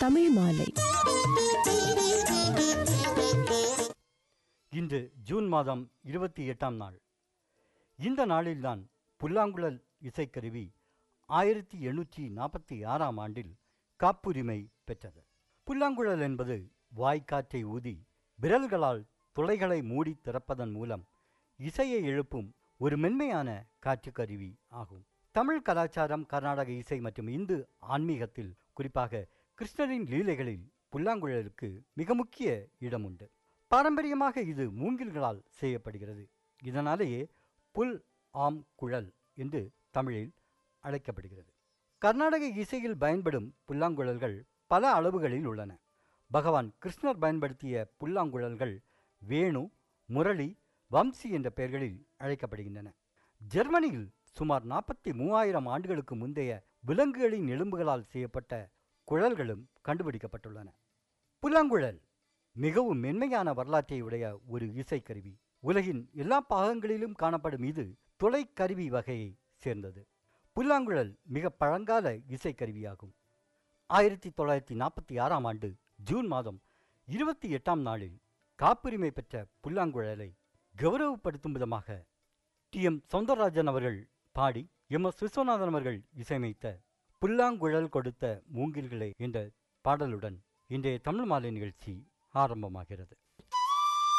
தமிழ் மாலை இன்று ஜூன் மாதம் இருபத்தி எட்டாம் நாள் இந்த நாளில்தான் புல்லாங்குழல் இசைக்கருவி ஆயிரத்தி எண்ணூற்றி நாற்பத்தி ஆறாம் ஆண்டில் காப்புரிமை பெற்றது புல்லாங்குழல் என்பது வாய்க்காற்றை ஊதி விரல்களால் துளைகளை மூடி திறப்பதன் மூலம் இசையை எழுப்பும் ஒரு மென்மையான காற்றுக்கருவி ஆகும் தமிழ் கலாச்சாரம் கர்நாடக இசை மற்றும் இந்து ஆன்மீகத்தில் குறிப்பாக கிருஷ்ணரின் லீலைகளில் புல்லாங்குழலுக்கு மிக முக்கிய இடம் உண்டு பாரம்பரியமாக இது மூங்கில்களால் செய்யப்படுகிறது இதனாலேயே புல் ஆம் குழல் என்று தமிழில் அழைக்கப்படுகிறது கர்நாடக இசையில் பயன்படும் புல்லாங்குழல்கள் பல அளவுகளில் உள்ளன பகவான் கிருஷ்ணர் பயன்படுத்திய புல்லாங்குழல்கள் வேணு முரளி வம்சி என்ற பெயர்களில் அழைக்கப்படுகின்றன ஜெர்மனியில் சுமார் நாற்பத்தி மூவாயிரம் ஆண்டுகளுக்கு முந்தைய விலங்குகளின் எலும்புகளால் செய்யப்பட்ட குழல்களும் கண்டுபிடிக்கப்பட்டுள்ளன புல்லாங்குழல் மிகவும் மென்மையான வரலாற்றை உடைய ஒரு இசைக்கருவி உலகின் எல்லா பாகங்களிலும் காணப்படும் இது துளைக்கருவி வகையை சேர்ந்தது புல்லாங்குழல் மிக பழங்கால இசைக்கருவியாகும் ஆயிரத்தி தொள்ளாயிரத்தி நாற்பத்தி ஆறாம் ஆண்டு ஜூன் மாதம் இருபத்தி எட்டாம் நாளில் காப்புரிமை பெற்ற புல்லாங்குழலை கௌரவப்படுத்தும் விதமாக டி எம் சௌந்தரராஜன் அவர்கள் பாடி எம் எஸ் விஸ்வநாதன் அவர்கள் இசையமைத்த புல்லாங்குழல் கொடுத்த மூங்கில்களே என்ற பாடலுடன் இன்றைய தமிழ் மாலை நிகழ்ச்சி ஆரம்பமாகிறது